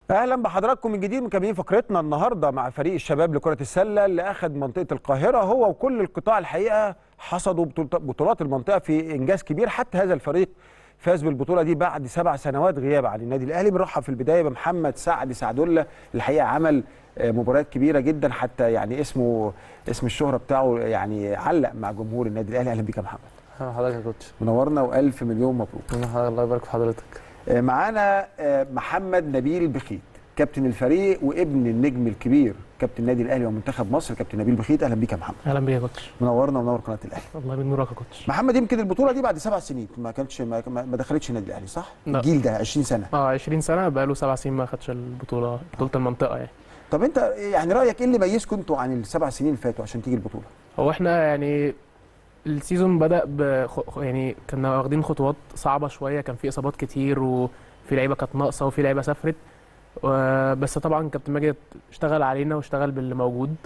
اهلا بحضراتكم من جديد مكملين فقرتنا النهارده مع فريق الشباب لكره السله اللي اخذ منطقه القاهره هو وكل القطاع الحقيقه حصدوا بطول- بطولات المنطقه في انجاز كبير حتى هذا الفريق فاز بالبطوله دي بعد سبع سنوات غياب عن النادي الاهلي بنرحب في البدايه بمحمد سعد سعدولة الحقيقه عمل آه، مباريات كبيره جدا حتى يعني اسمه اسم الشهره بتاعه يعني علق مع جمهور النادي الاهلي اهلا بيك يا محمد اهلا حضرتك يا كوتش منورنا والف مليون مبروك أهلا حضرتك الله يبارك في حضرتك آه، معانا آه، محمد نبيل بخيت كابتن الفريق وابن النجم الكبير كابتن النادي الاهلي ومنتخب مصر كابتن نبيل بخيت اهلا بيك يا محمد اهلا بيك يا كوتش منورنا ومنور قناه الاهلي الله ينورك يا كوتش محمد يمكن البطوله دي بعد سبع سنين ما كانتش ما, ما ما دخلتش النادي الاهلي صح لا. الجيل ده 20 سنه اه 20 سنه بقاله سبع سنين ما خدش البطوله بطوله المنطقه يعني طب انت يعني رايك ايه اللي ميزكم انتوا عن السبع سنين اللي فاتوا عشان تيجي البطوله هو احنا يعني السيزون بدا بخ... يعني كنا واخدين خطوات صعبه شويه كان في اصابات كتير وفي لعيبه كانت ناقصه وفي لعيبه سافرت و- بس طبعا كابتن ماجد اشتغل علينا واشتغل باللي موجود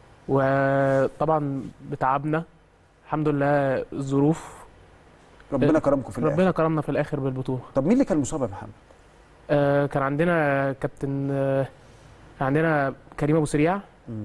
وطبعا بتعبنا الحمد لله الظروف ربنا كرمكم في الاخر ربنا كرمنا في الاخر بالبطوله طب مين اللي كان مصاب يا محمد آه كان عندنا كابتن آه كان عندنا كريم ابو سريع مم.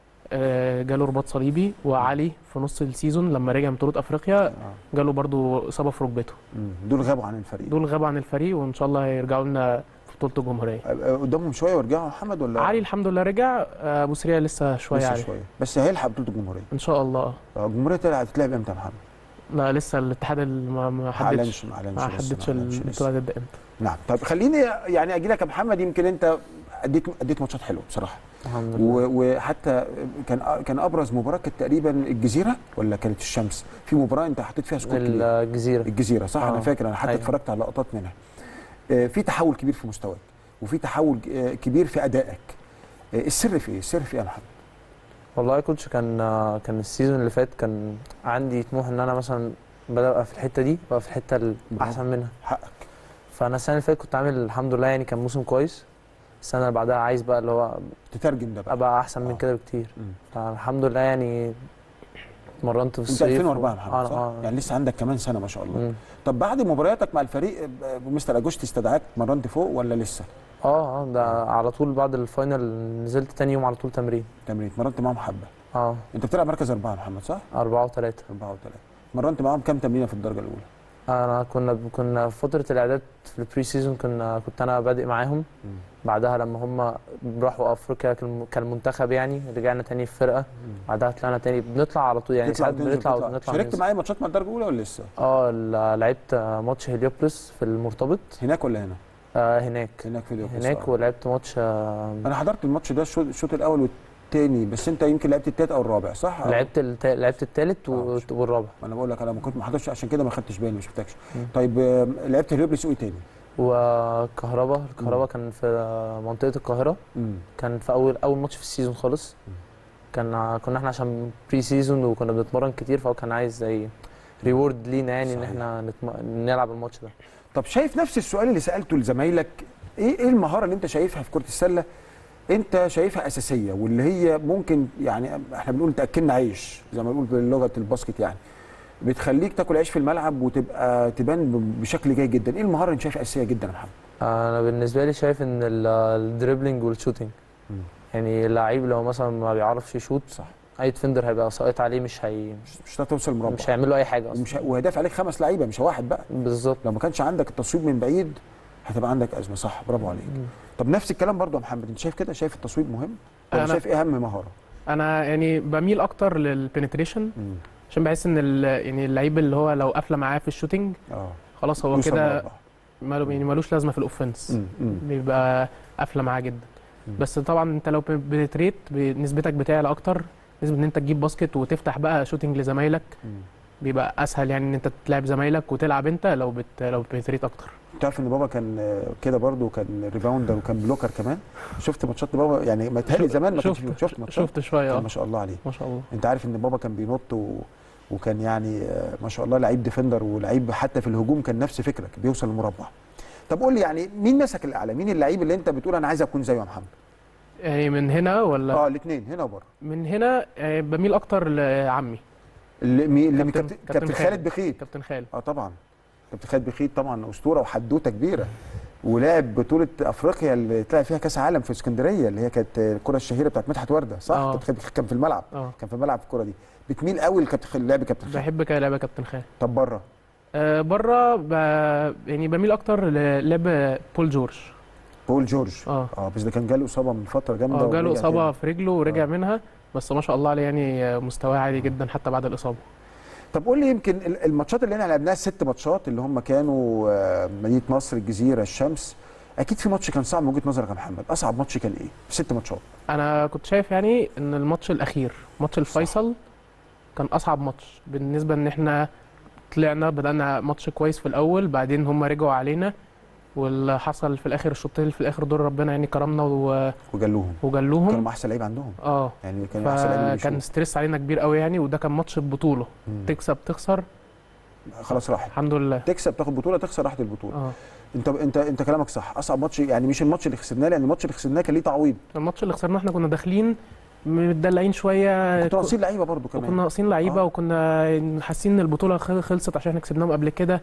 آه، جاله رباط صليبي وعلي في نص السيزون لما رجع من بطوله افريقيا آه. جاله برضو اصابه في ركبته مم. دول غابوا عن الفريق دول غابوا عن الفريق وان شاء الله هيرجعوا لنا في بطوله الجمهوريه آه، قدامهم شويه ويرجعوا يا محمد ولا علي الحمد لله رجع آه، ابو سريع لسه شويه لسه عليه شويه بس هيلحق بطوله الجمهوريه ان شاء الله آه، الجمهوريه تلعب هتتلعب امتى يا محمد لا لسه الاتحاد الم- ما ما حددش اعلنش ما اعلنش ما لسه، حددش أعلنش لسه. البطوله هتبدا امتى نعم طب خليني يعني اجي لك يا محمد يمكن انت اديت اديت ماتشات حلوه بصراحه الحمد لله و- وحتى كان كان ابرز مباراه كانت تقريبا الجزيره ولا كانت الشمس في مباراه انت حطيت فيها سكور كبير الجزيره الجزيره صح انا آه. فاكر انا حتى أيوة. اتفرجت على لقطات منها آه، في تحول كبير في مستواك وفي تحول آه، كبير في ادائك آه، السر في ايه السر في ايه يا محمد والله يا كوتش كان كان السيزون اللي فات كان عندي طموح ان انا مثلا بدأ ابقى في الحته دي ابقى في الحته الاحسن منها حقك فانا السنه اللي فاتت كنت عامل الحمد لله يعني كان موسم كويس السنه اللي بعدها عايز بقى اللي هو تترجم ده بقى ابقى احسن آه. من كده بكتير مم. فالحمد لله يعني اتمرنت في انت الصيف 2004 يا محمد آه، صح؟ آه. يعني لسه عندك كمان سنه ما شاء الله مم. طب بعد مبارياتك مع الفريق آه، مستر اجوستي استدعاك مرنت فوق ولا لسه اه اه ده على طول بعد الفاينل نزلت تاني يوم على طول تمرين تمرين اتمرنت معاهم حبه اه انت بتلعب مركز اربعه يا محمد صح؟ أربعة وثلاثة اربعه وثلاثه اتمرنت معاهم كام تمرينه في الدرجه الاولى؟ انا كنا كنا في فتره الاعداد في البري سيزون كنا كنت انا بادئ معاهم بعدها لما هم راحوا افريقيا كالم- كالمنتخب يعني رجعنا تاني في فرقه بعدها طلعنا تاني بنطلع على طول يعني تطلع ساعات وتنزل، بنطلع تطلع. ونطلع شاركت وننزل. معايا ماتشات مع الدرجه الاولى ولا لسه؟ اه ل- لعبت ماتش هليوبلس في المرتبط هناك ولا هنا؟ آه هناك هناك في اليوم هناك ولعبت ماتش آه انا حضرت الماتش ده الشوط الشوط الاول والثاني بس انت يمكن لعبت التالت او الرابع صح؟ أو- لعبت التا... لعبت الثالث آه، والرابع ما انا بقول لك انا ما كنت ما حضرتش عشان كده ما خدتش بالي ما شفتكش مم. طيب آه، لعبت هليوبلس وايه تاني؟ وكهربا مم. الكهربا كان في منطقه القاهره امم كان في اول اول ماتش في السيزون خالص مم. كان كنا احنا عشان بري سيزون وكنا بنتمرن كتير فهو كان عايز زي ريورد لينا يعني ان صحيح. احنا نتم... نلعب الماتش ده طب شايف نفس السؤال اللي سالته لزمايلك ايه ايه المهاره اللي انت شايفها في كره السله انت شايفها اساسيه واللي هي ممكن يعني احنا بنقول تاكلنا عيش زي ما بنقول بلغه الباسكت يعني بتخليك تاكل عيش في الملعب وتبقى تبان ب- بشكل جيد جدا ايه المهاره اللي انت شايفها اساسيه جدا يا محمد انا بالنسبه لي شايف ان ال- الدريبلينج والشوتينج مم. يعني اللعيب لو مثلا ما بيعرفش يشوت صح اي ديفندر هيبقى ساقط عليه مش هي مش مش هتعرف توصل المربع مش هيعمل له اي حاجه اصلا ومش ه- وهداف عليك خمس لعيبه مش واحد بقى بالظبط لو ما كانش عندك التصويب من بعيد هتبقى عندك ازمه صح برافو عليك طب نفس الكلام برضو يا محمد انت شايف كده شايف التصويب مهم ولا أنا- شايف ايه اهم مهاره انا يعني بميل اكتر للبنتريشن مم. عشان بحس ان ال- يعني اللعيب اللي هو لو قافله معاه في الشوتينج اه خلاص هو يوصل كده مربع. ماله يعني ملوش لازمه في الاوفنس مم. مم. بيبقى قافله معاه جدا مم. بس طبعا انت لو بنتريت نسبتك بتعلى اكتر نسبه ان انت تجيب باسكت وتفتح بقى شوتنج لزمايلك مم. بيبقى اسهل يعني ان انت تلعب زمايلك وتلعب انت لو بت لو بنتريت اكتر تعرف ان بابا كان آه، كده برضو كان ريباوندر وكان بلوكر كمان شفت ماتشات بابا يعني ما تهيألي زمان ما كانش شفت شفت ماتشات شفت شويه كان اه ما شاء الله عليه ما شاء الله انت عارف ان بابا كان بينط و... وكان يعني آه، ما شاء الله لعيب ديفندر ولعيب حتى في الهجوم كان نفس فكرك بيوصل المربع طب قول لي يعني مين مسك الاعلى مين اللعيب اللي انت بتقول انا عايز اكون زيه يا محمد يعني من هنا ولا اه الاثنين هنا وبره من هنا آه، بميل اكتر لعمي اللي مي... اللي كابتن- كابتن, كابتن كابتن خالد خالد. بخيت كابتن خالد اه طبعا كابتن خالد بخيت طبعا اسطوره وحدوته كبيره ولعب بطوله افريقيا اللي طلع فيها كاس عالم في اسكندريه اللي هي كانت الكره الشهيره بتاعت مدحت ورده صح آه. كانت كان في الملعب اه كان في الملعب الكره دي بتميل قوي لكابتن لعب كابتن خالد بحب كده لعبه كابتن خالد طب بره آه بره ب... يعني بميل اكتر للعب بول جورج بول جورج اه اه بس ده كان جاله اصابه من فتره جامده اه جاله ورجع اصابه تاني. في رجله ورجع آه. منها بس ما شاء الله عليه يعني آه، مستواه عالي جدا حتى بعد الاصابه طب قول لي يمكن ال- الماتشات اللي احنا لعبناها الست ماتشات اللي هم كانوا آه، مدينه نصر الجزيره الشمس اكيد في ماتش كان صعب من وجهه نظرك يا محمد اصعب ماتش كان ايه في ست ماتشات انا كنت شايف يعني ان الماتش الاخير ماتش الفيصل كان اصعب ماتش بالنسبه ان احنا طلعنا بدانا ماتش كويس في الاول بعدين هم رجعوا علينا واللي حصل في الاخر الشوطين اللي في الاخر دول ربنا يعني كرمنا و- وجلوهم كانوا وجلوهم مع احسن لعيب عندهم اه يعني كانوا احسن لعيب اللي فكان بيشوط. ستريس علينا كبير قوي يعني وده كان ماتش البطوله مم. تكسب تخسر خلاص راحت الحمد لله تكسب تاخد بطوله تخسر راحت البطوله اه انت انت انت كلامك صح اصعب ماتش يعني مش الماتش اللي خسرناه لان الماتش اللي خسرناه كان ليه تعويض الماتش اللي خسرناه احنا كنا داخلين متدلعين شويه كنتوا ناقصين لعيبه برضو وكنا كمان ناقصين لعيبه آه. وكنا حاسين ان البطوله خل- خلصت عشان احنا كسبناهم قبل كده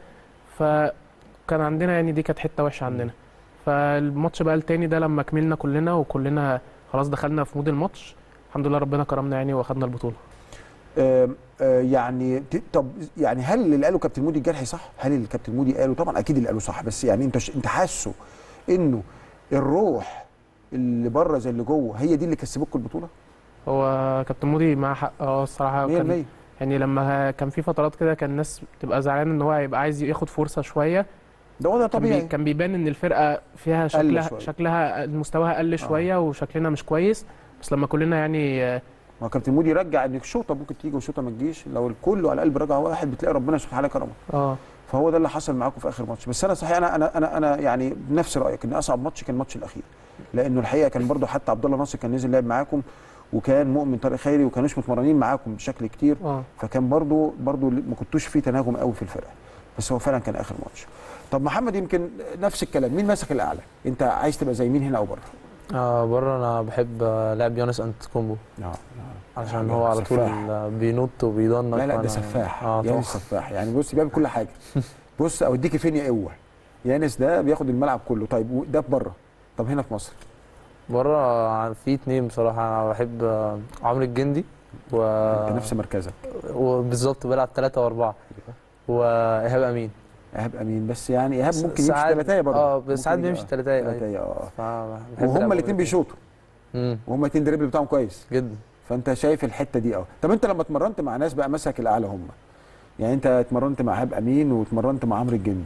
فكان عندنا يعني دي كانت حته وحشه عندنا فالماتش بقى التاني ده لما كملنا كلنا وكلنا خلاص دخلنا في مود الماتش الحمد لله ربنا كرمنا يعني واخدنا البطوله آم، آه، يعني ت- طب يعني هل اللي قاله كابتن مودي الجرحي صح؟ هل اللي كابتن مودي قاله طبعا اكيد اللي قاله صح بس يعني انت ش- انت حاسه انه الروح اللي بره زي اللي جوه هي دي اللي كسبتكم البطوله؟ هو كابتن مودي معاه حق اه الصراحه 100% كان يعني لما كان في فترات كده كان الناس بتبقى زعلانه ان هو هيبقى عايز ياخد فرصه شويه ده وضع كان, بي طبيعي كان بيبان ان الفرقه فيها شكلها شوية. شكلها مستواها قل شويه وشكلنا مش كويس بس لما كلنا يعني آه، ما كابتن مودي رجع ان الشوطه ممكن تيجي والشوطه ما تجيش لو الكل على قلب رجع واحد بتلاقي ربنا سبحانه وتعالى كرمه اه فهو ده اللي حصل معاكم في اخر ماتش بس انا صحيح انا انا انا انا يعني بنفس رايك ان اصعب ماتش كان الماتش الاخير لانه الحقيقه كان برضو حتى عبد الله ناصر كان نزل لعب معاكم وكان مؤمن طارق خيري وكانوش متمرنين معاكم بشكل كتير اه فكان برضو برضو ما كنتوش في تناغم قوي في الفرقه بس هو فعلا كان اخر ماتش طب محمد يمكن نفس الكلام مين ماسك الاعلى انت عايز تبقى زي مين هنا او بره آه بره انا بحب آه، لعب يونس انت كومبو عشان هو على طول سفاح. آه، بينط وبيضنك لا لا ده وأنا- سفاح اه يانس طبعا سفاح يعني بص بيعمل كل حاجه بص اوديكي فين يا قوه يانس ده بياخد الملعب كله طيب و- ده بره طب هنا في مصر بره آه، في اتنين بصراحه انا بحب آه، عمرو الجندي و... انت نفس مركزك وبالظبط بلعب ثلاثة وأربعة وإيهاب أمين ايهاب امين بس يعني ايهاب ممكن يمشي ساعات- ثلاثيه برضه اه ممكن بس ساعات يجي- بيمشي آه، ثلاثة أيوة ثلاثيه اه فبحب وهما ألعب الاثنين بيشوطوا امم وهما الاثنين دريبل بتاعهم كويس جدا فانت شايف الحته دي اه طب انت لما اتمرنت مع ناس بقى مسك الاعلى هم يعني انت اتمرنت مع ايهاب امين واتمرنت مع عمرو الجندي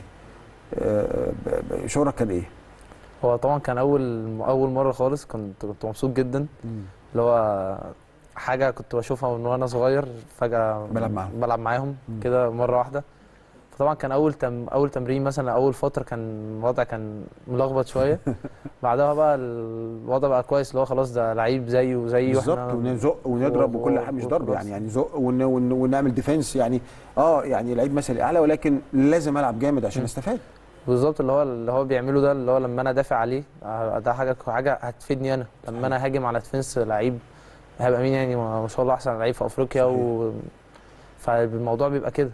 آه، ب- ب- شعورك كان ايه؟ هو طبعا كان أول أول مرة خالص كنت كنت مبسوط جدا اللي هو حاجة كنت بشوفها من وأنا صغير فجأة بلعب معاهم. بلعب معاهم مم. كده مرة واحدة فطبعا كان أول تم أول تمرين مثلا أول فترة كان الوضع كان ملخبط شوية بعدها بقى الوضع بقى كويس اللي هو خلاص ده لعيب زيه وزيه بالظبط واحنا ونزق ونضرب و- وكل و- حاجه مش ضرب وخلاص. يعني يعني زق ون ون ونعمل ديفenس يعني اه يعني لعيب مثلي اعلى ولكن لازم العب جامد عشان مم. استفاد بالظبط اللي هو اللي هو بيعمله ده اللي هو لما انا دافع عليه آه، ده حاجه حاجه هتفيدني انا لما انا هاجم على ديفنس لعيب هيبقى مين يعني ما ما شاء الله احسن لعيب في افريقيا صحيح. و فالموضوع بيبقى كده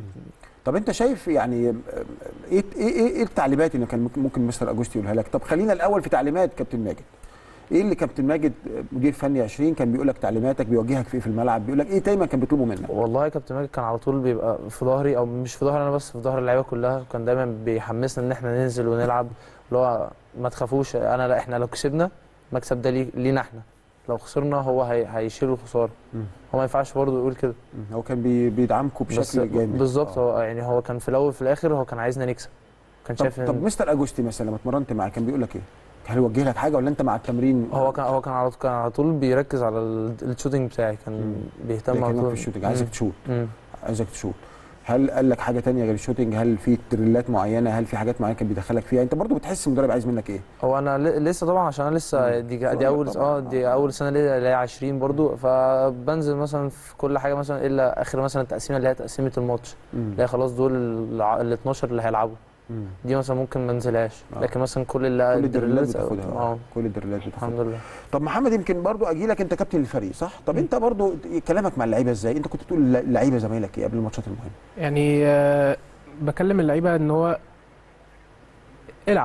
طب انت شايف يعني آه، ايه ايه ايه إيه التعليمات اللي كان ممكن- ممكن مستر اجوستي يقولها لك طب خلينا الاول في تعليمات كابتن ماجد ايه اللي كابتن ماجد آه، مدير فني 20 كان بيقول لك تعليماتك بيوجهك في ايه في الملعب بيقول لك ايه دايما كان بيطلبه منك والله يا كابتن ماجد كان على طول بيبقى في ظهري او مش في ظهري انا بس في ظهر اللعيبه كلها كان دايما بيحمسنا ان احنا ننزل ونلعب اللي هو ما تخافوش انا لا احنا لو كسبنا المكسب ده لي- لينا احنا لو خسرنا هو هي هيشيل الخساره مم. هو ما ينفعش برضه يقول كده مم. هو كان بي بيدعمكم بس بشكل جامد بالظبط آه. هو يعني هو كان في الاول وفي الاخر هو كان عايزنا نكسب كان طب, شايف طب إن مستر اجوستي مثلا لما اتمرنت معاه كان بيقول لك ايه؟ هل يوجه لك حاجه ولا انت مع التمرين هو كان هو كان على كان على طول بيركز على ال- الشوتنج بتاعي كان مم. بيهتم على بيكلمك طول في الشوتنج عايزك تشوت مم. عايزك تشوت هل قال لك حاجه تانية غير الشوتنج هل في دريلات معينه هل في حاجات معينه كان بيدخلك فيها انت برضو بتحس المدرب عايز منك ايه هو انا ل- لسه طبعا عشان انا لسه مم. دي صغير دي اول طبعاً. اه دي اول سنه ليا اللي هي 20 برضو فبنزل مثلا في كل حاجه مثلا الا اخر مثلا التقسيمه اللي هي تقسيمه الماتش مم. اللي هي خلاص دول ال 12 اللي هيلعبوا مم. دي مثلا ممكن ما انزلهاش آه. لكن مثلا كل اللي كل الدريلات الدريلات- بتاخدها اه آه. كل الدريلات الحمد بتاخدها لله طب محمد يمكن برضو اجي لك انت كابتن الفريق صح طب مم. انت برضو كلامك مع اللعيبه ازاي انت كنت بتقول للعيبه زمايلك ايه قبل الماتشات المهمه يعني آه، بكلم اللعيبه ان هو العب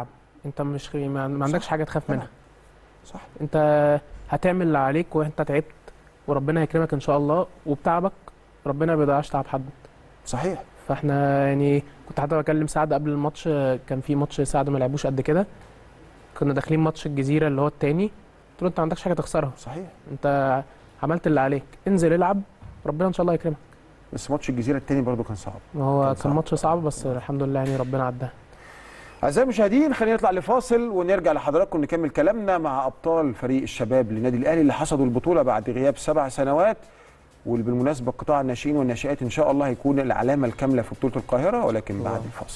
انت مش ما ما عندكش حاجه تخاف طبعا. منها صح انت هتعمل اللي عليك وانت تعبت وربنا هيكرمك ان شاء الله وبتعبك ربنا ما بيضيعش تعب حد صحيح فاحنا يعني كنت حتى بكلم سعد قبل الماتش كان في ماتش سعد ما لعبوش قد كده كنا داخلين ماتش الجزيره اللي هو التاني قلت له انت ما عندكش حاجه تخسرها صحيح انت عملت اللي عليك انزل العب ربنا ان شاء الله يكرمك بس ماتش الجزيره الثاني برضو كان صعب ما هو كان كان, صعب. ماتش صعب بس الحمد لله يعني ربنا عداه أعزائي المشاهدين خلينا نطلع لفاصل ونرجع لحضراتكم نكمل كلامنا مع أبطال فريق الشباب للنادي الأهلي اللي حصدوا البطولة بعد غياب سبع سنوات واللي بالمناسبة قطاع الناشئين والناشئات إن شاء الله هيكون العلامة الكاملة في بطولة القاهرة ولكن بعد الفاصل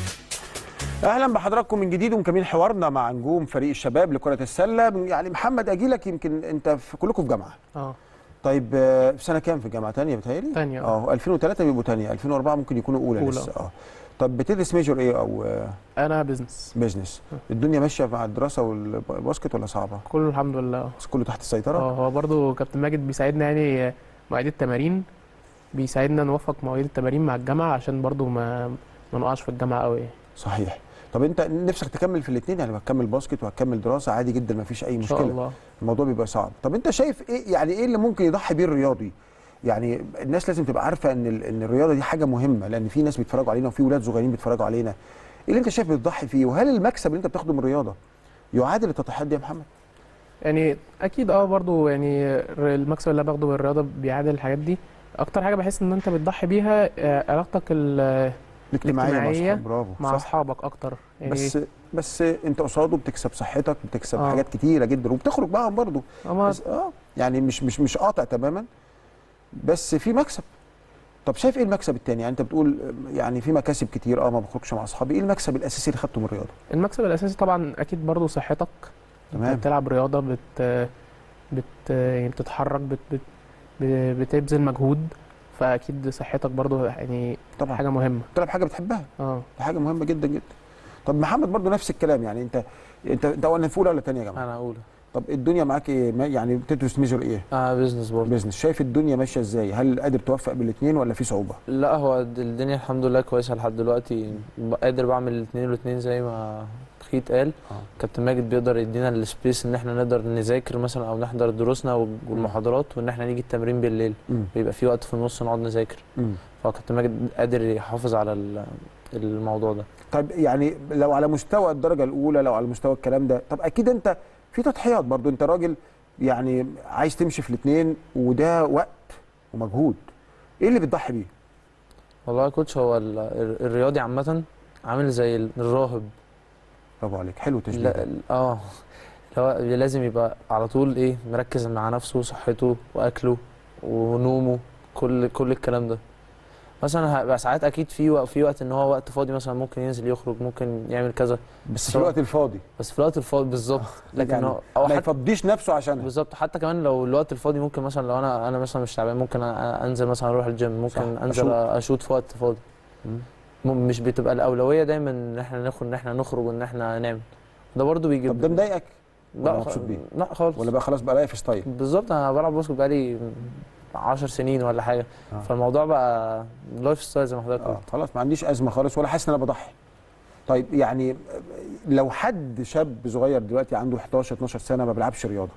أهلا بحضراتكم من جديد ومكملين حوارنا مع نجوم فريق الشباب لكرة السلة يعني محمد أجيلك يمكن أنت في كلكم في جامعة اه طيب آه، في سنة كام في جامعة تانية بتهيألي؟ تانية، اه. اه 2003 بيبقوا تانية 2004 ممكن يكونوا أولى, أولى. لسه اه طب بتدرس ميجور إيه أو آه، انا بزنس بيزنس الدنيا ماشيه مع الدراسه والباسكت ولا صعبه كله الحمد لله بس كله تحت السيطره اه هو برضو كابتن ماجد بيساعدنا يعني مواعيد التمارين بيساعدنا نوفق مواعيد التمارين مع الجامعه عشان برضو ما ما نقعش في الجامعه قوي صحيح طب انت نفسك تكمل في الاثنين يعني هتكمل باسكت وهتكمل دراسه عادي جدا ما فيش اي ان شاء مشكله الله الموضوع بيبقى صعب طب انت شايف ايه يعني ايه اللي ممكن يضحي بيه الرياضي يعني الناس لازم تبقى عارفه ان ال- ان الرياضه دي حاجه مهمه لان في ناس بيتفرجوا علينا وفي ولاد صغيرين بيتفرجوا علينا ايه اللي انت شايف بتضحي فيه وهل المكسب اللي انت بتاخده من الرياضه يعادل التضحيات دي يا محمد يعني اكيد اه برضو يعني المكسب اللي أنا باخده من الرياضه بيعادل الحاجات دي اكتر حاجه بحس ان انت بتضحي بيها آه، علاقتك ال- الاجتماعيه مع الاجتماعية أصحاب، برافو مع صح. اصحابك اكتر يعني بس بس انت قصاده بتكسب صحتك بتكسب آه. حاجات كتيره جدا وبتخرج معاهم برضه أما بس اه يعني مش مش مش قاطع تماما بس في مكسب طب شايف ايه المكسب التاني يعني انت بتقول يعني في مكاسب كتير اه ما بخرجش مع اصحابي ايه المكسب الاساسي اللي خدته من الرياضه المكسب الاساسي طبعا اكيد برضو صحتك تمام. انت بتلعب رياضه بت بت يعني بتتحرك بت بت بتبذل مجهود فاكيد صحتك برضو يعني طبعا حاجه مهمه بتلعب حاجه بتحبها اه دي حاجه مهمه جدا جدا طب محمد برضو نفس الكلام يعني انت انت انت ولا في اولى ولا تانية يا جماعه انا اولى طب الدنيا معاك ايه ما- يعني بتدرس ميجر ايه اه بزنس برضه بيزنس شايف الدنيا ماشيه ازاي هل قادر توفق بالاثنين ولا في صعوبه لا هو د- الدنيا الحمد لله كويسه لحد دلوقتي ب- قادر بعمل الاثنين والاثنين زي ما خيت قال آه. كابتن ماجد بيقدر يدينا السبيس ان احنا نقدر نذاكر مثلا او نحضر دروسنا وال- والمحاضرات وان احنا نيجي التمرين بالليل امم بيبقى في وقت في النص نقعد نذاكر امم فكابتن ماجد قادر يحافظ على ال- الموضوع ده طيب يعني لو على مستوى الدرجه الاولى لو على مستوى الكلام ده طب اكيد انت في تضحيات برضو انت راجل يعني عايز تمشي في الاثنين وده وقت ومجهود ايه اللي بتضحي بيه والله يا كوتش هو ال- ال- الرياضي عامه عامل زي ال- الراهب برافو عليك حلو التشبيه لا ده. اه اللي هو لازم يبقى على طول ايه مركز مع نفسه وصحته واكله ونومه كل كل الكلام ده مثلا هيبقى ساعات اكيد في وقت في وقت ان هو وقت فاضي مثلا ممكن ينزل يخرج ممكن يعمل كذا بس في سواء- الوقت الفاضي بس في الوقت الفاضي بالظبط لكن يعني هو او ما حتى يفضيش نفسه عشانها بالظبط حتى كمان لو الوقت الفاضي ممكن مثلا لو انا انا مثلا مش تعبان ممكن أ- انزل مثلا اروح الجيم ممكن صح، انزل أشوط. اشوط في وقت فاضي مم. م- مش بتبقى الاولويه دايما ان احنا نخرج ان احنا نخرج وان احنا نعمل ده برضو بيجيب طب ده مضايقك ولا لا مبسوط خ- بيه؟ لا خالص ولا بقى خلاص بقى لايف ستايل بالظبط انا بلعب باسكت بقالي 10 سنين ولا حاجه آه. فالموضوع بقى لايف ستايل زي ما حضرتك اه قلت خلاص ما عنديش ازمه خالص ولا حاسس ان انا بضحي طيب يعني لو حد شاب صغير دلوقتي عنده 11 12 سنه ما بيلعبش رياضه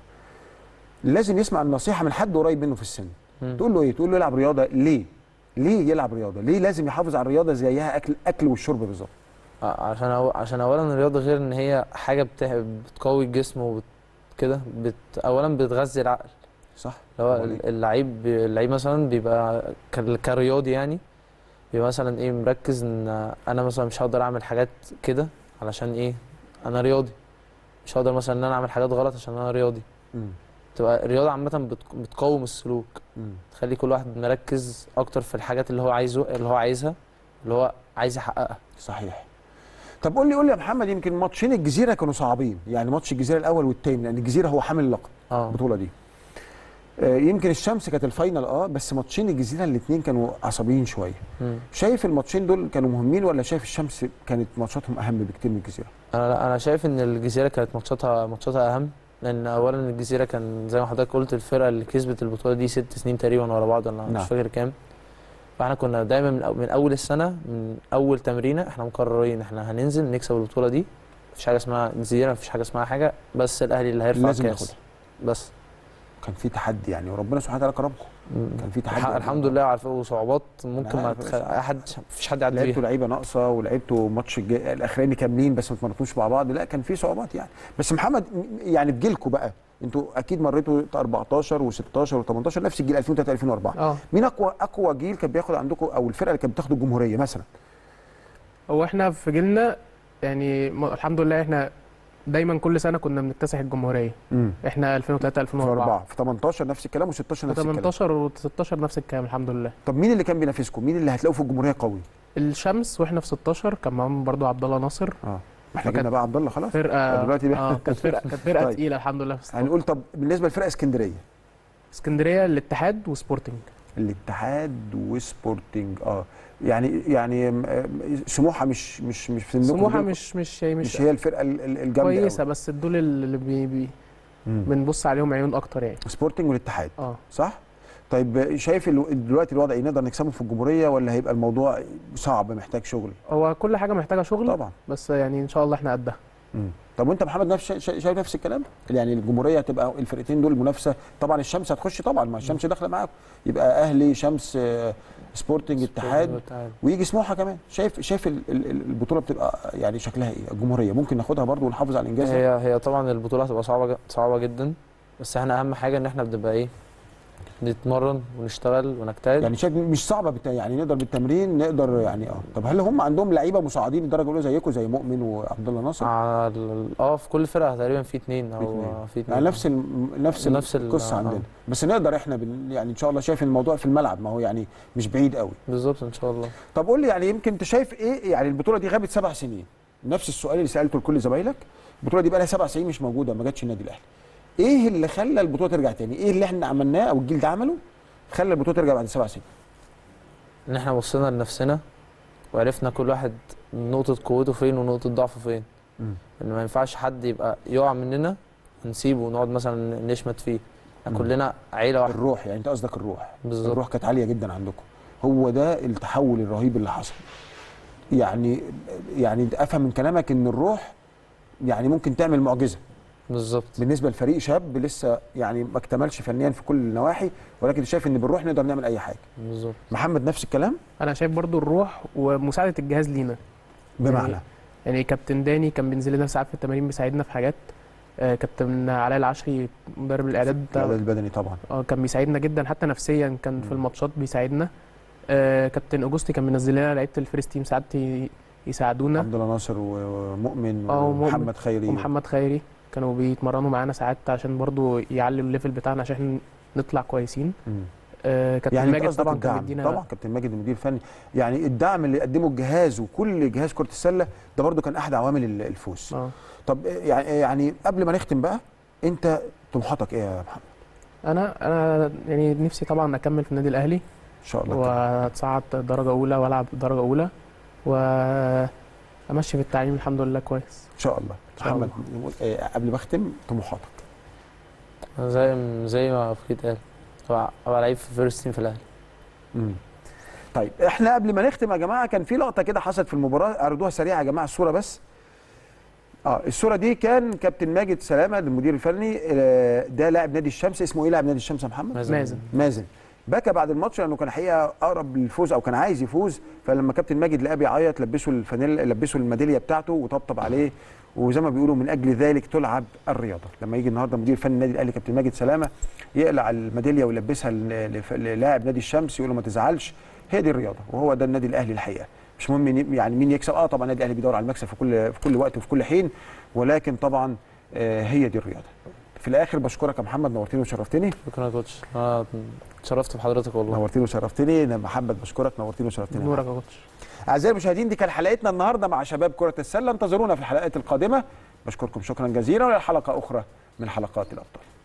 لازم يسمع النصيحه من حد قريب منه في السن مم. تقول له ايه تقول له يلعب رياضه ليه ليه يلعب رياضه ليه لازم يحافظ على الرياضه زيها اكل اكل والشرب بالظبط آه، عشان أو... عشان اولا الرياضه غير ان هي حاجه بت... بتقوي الجسم وبت... كده بت... اولا بتغذي العقل صح اللي هو برافو عليك. اللعيب اللعيب مثلا بيبقى ك... كرياضي يعني بيبقى مثلا ايه مركز ان انا مثلا مش هقدر اعمل حاجات كده علشان ايه انا رياضي مش هقدر مثلا ان انا اعمل حاجات غلط عشان انا رياضي مم. تبقى الرياضه عامه بت... بتقوم السلوك مم. تخلي كل واحد مركز اكتر في الحاجات اللي هو عايزه اللي هو عايزها اللي هو عايز يحققها صحيح طب قول لي قول لي يا محمد يمكن ماتشين الجزيره كانوا صعبين يعني ماتش الجزيره الاول والثاني لان الجزيره هو حامل اللقب اه البطوله دي آه، يمكن الشمس كانت الفاينل اه بس ماتشين الجزيره الاثنين كانوا عصبيين شويه مم. شايف الماتشين دول كانوا مهمين ولا شايف الشمس كانت ماتشاتهم اهم بكتير من الجزيره انا لا انا شايف ان الجزيره كانت ماتشاتها ماتشاتها اهم لان اولا الجزيره كان زي ما حضرتك قلت الفرقه اللي كسبت البطوله دي ست سنين تقريبا ورا بعض انا نعم. مش فاكر كام فاحنا كنا دايما من, أو من اول السنه من اول تمرينه احنا مقررين احنا هننزل نكسب البطوله دي مفيش حاجه اسمها جزيره مفيش حاجه اسمها حاجه بس الاهلي اللي هيرفع لازم الكاس ياخدها. بس كان في تحدي يعني وربنا سبحانه وتعالى كرمكم كان في تحدي الح- الحمد لله عارفه وصعوبات ممكن أنا ما عارف تخ... بس. اي حد مفيش حد يعدي لعبتوا فيها لعيبه ناقصه ولعبتوا ماتش الج- الاخراني كاملين بس ما اتمرنتوش مع بعض لا كان في صعوبات يعني بس محمد م- يعني في جيلكم بقى انتوا اكيد مريتوا 14 و16 و18 نفس الجيل 2003 2004 اه مين اقوى اقوى جيل كان بياخد عندكم او الفرقه اللي كانت بتاخد الجمهوريه مثلا هو احنا في جيلنا يعني م- الحمد لله احنا دايما كل سنه كنا بنكتسح الجمهوريه امم احنا 2003 في 2004 4 في 18 نفس الكلام و16 نفس الكلام 18 و16 نفس الكلام الحمد لله طب مين اللي كان بينافسكم مين اللي هتلاقوا في الجمهوريه قوي الشمس واحنا في 16 كان معاهم برضو عبد الله ناصر اه احنا فكانت جبنا بقى عبد الله خلاص فرقه دلوقتي بقى- اه كانت فرقه كانت فرقه طيب. تقيله الحمد لله في 16 هنقول طب بالنسبه لفرقه اسكندريه اسكندريه الاتحاد وسبورتنج الاتحاد وسبورتنج اه يعني يعني م- آه، سموحه مش مش مش في النقطة سموحه دول- مش مش مش, مش هي الفرقه ال- ال- الجامده كويسه أوي. بس دول اللي بي بي مم. بنبص عليهم عيون اكتر يعني سبورتنج والاتحاد اه صح طيب شايف ال- دلوقتي الوضع إيه؟ نقدر نكسبهم في الجمهوريه ولا هيبقى الموضوع صعب محتاج شغل هو كل حاجه محتاجه شغل طبعا بس يعني ان شاء الله احنا قدها مم. طب وانت محمد نفس شا- شا- شايف نفس الكلام يعني الجمهوريه هتبقى الفرقتين دول منافسه طبعا الشمس هتخش طبعا ما الشمس داخله معاكم يبقى اهلي شمس آه، سبورتنج اتحاد والاتحاد. ويجي سموحه كمان شايف شايف ال- ال- ال- البطوله بتبقى يعني شكلها ايه الجمهوريه ممكن ناخدها برضو ونحافظ على الانجاز ده؟ هي هي طبعا البطوله هتبقى صعبه ج- صعبه جدا بس احنا اهم حاجه ان احنا بنبقى ايه نتمرن ونشتغل ونجتهد يعني شايف مش صعبه بالت... يعني نقدر بالتمرين نقدر يعني اه طب هل هم عندهم لعيبه مساعدين الدرجه الاولى زيكم زي مؤمن وعبد الله ناصر على ال- اه في كل فرقه تقريبا في اتنين او اتنين. في اتنين يعني نفس ال... نفس نفس ال- القصه آه. عندنا بس نقدر احنا بن... يعني ان شاء الله شايف الموضوع في الملعب ما هو يعني مش بعيد قوي بالظبط ان شاء الله طب قول لي يعني يمكن انت شايف ايه يعني البطوله دي غابت سبع سنين نفس السؤال اللي سالته لكل زمايلك البطوله دي بقى لها سبع سنين مش موجوده ما جاتش النادي الاهلي ايه اللي خلى البطوله ترجع تاني ايه اللي احنا عملناه او الجيل ده عمله خلى البطوله ترجع بعد سبع سنين ان احنا بصينا لنفسنا وعرفنا كل واحد نقطه قوته فين ونقطه ضعفه فين مم. ان ما ينفعش حد يبقى يقع مننا نسيبه ونقعد مثلا نشمت فيه احنا مم. كلنا عيله واحده الروح يعني انت قصدك الروح بالظبط الروح كانت عاليه جدا عندكم هو ده التحول الرهيب اللي حصل يعني يعني افهم من كلامك ان الروح يعني ممكن تعمل معجزه بالظبط بالنسبه لفريق شاب لسه يعني ما اكتملش فنيا في كل النواحي ولكن شايف ان بالروح نقدر نعمل اي حاجه بالظبط محمد نفس الكلام انا شايف برضو الروح ومساعده الجهاز لينا بمعنى يعني كابتن داني كان بينزل لنا ساعات في التمارين بيساعدنا في حاجات آه، كابتن علاء العشري مدرب الاعداد بتاع العدد البدني طبعا اه كان بيساعدنا جدا حتى نفسيا كان في مم. الماتشات بيساعدنا آه، كابتن اوجوستي كان بينزل لنا لعيبه الفيرست تيم ساعات ي- يساعدونا عبد الله ناصر ومؤمن اه، ومؤمن. ومحمد خيري ومحمد خيري كانوا بيتمرنوا معانا ساعات عشان برضو يعلوا الليفل بتاعنا عشان نطلع كويسين مم. آه، كابتن يعني انت ماجد قصدك طبعا كان الدعم بيدينا طبعا كابتن ماجد المدير الفني يعني الدعم اللي قدمه الجهاز وكل جهاز كره السله ده برضو كان احد عوامل ال- الفوز اه طب يعني يعني قبل ما نختم بقى انت طموحاتك ايه يا محمد انا انا يعني نفسي طبعا اكمل في النادي الاهلي ان شاء الله واتصعد درجه اولى والعب درجه اولى وامشي في التعليم الحمد لله كويس ان شاء الله إن شاء محمد آه، قبل ما اختم طموحاتك زي زي ما فكرت قال ابقى أبقى لعيب في فيرست تيم في الاهلي مم. طيب احنا قبل ما نختم يا جماعه كان في لقطه كده حصلت في المباراه اعرضوها سريعه يا جماعه الصوره بس اه الصوره دي كان كابتن ماجد سلامه المدير الفني آه، ده لاعب نادي الشمس اسمه ايه لاعب نادي الشمس يا محمد مازن مازن بكى بعد الماتش لانه كان حقيقه اقرب للفوز او كان عايز يفوز فلما كابتن ماجد لقاه بيعيط لبسه الفانيلا لبسه الميداليه بتاعته وطبطب عليه وزي ما بيقولوا من اجل ذلك تلعب الرياضه لما يجي النهارده مدير فني النادي الاهلي كابتن ماجد سلامه يقلع الميداليه ويلبسها ل- لف- للاعب نادي الشمس يقول له ما تزعلش هي دي الرياضه وهو ده النادي الاهلي الحقيقه مش مهم مين- يعني مين يكسب اه طبعا النادي الاهلي بيدور على المكسب في كل في كل وقت وفي كل حين ولكن طبعا آه هي دي الرياضه في الاخر بشكرك يا محمد نورتني وشرفتني شكرا يا كوتش انا اتشرفت بحضرتك والله نورتني وشرفتني انا محمد بشكرك نورتني وشرفتني نورك يا كوتش اعزائي المشاهدين دي كانت حلقتنا النهارده مع شباب كره السله انتظرونا في الحلقات القادمه بشكركم شكرا جزيلا والى حلقه اخرى من حلقات الابطال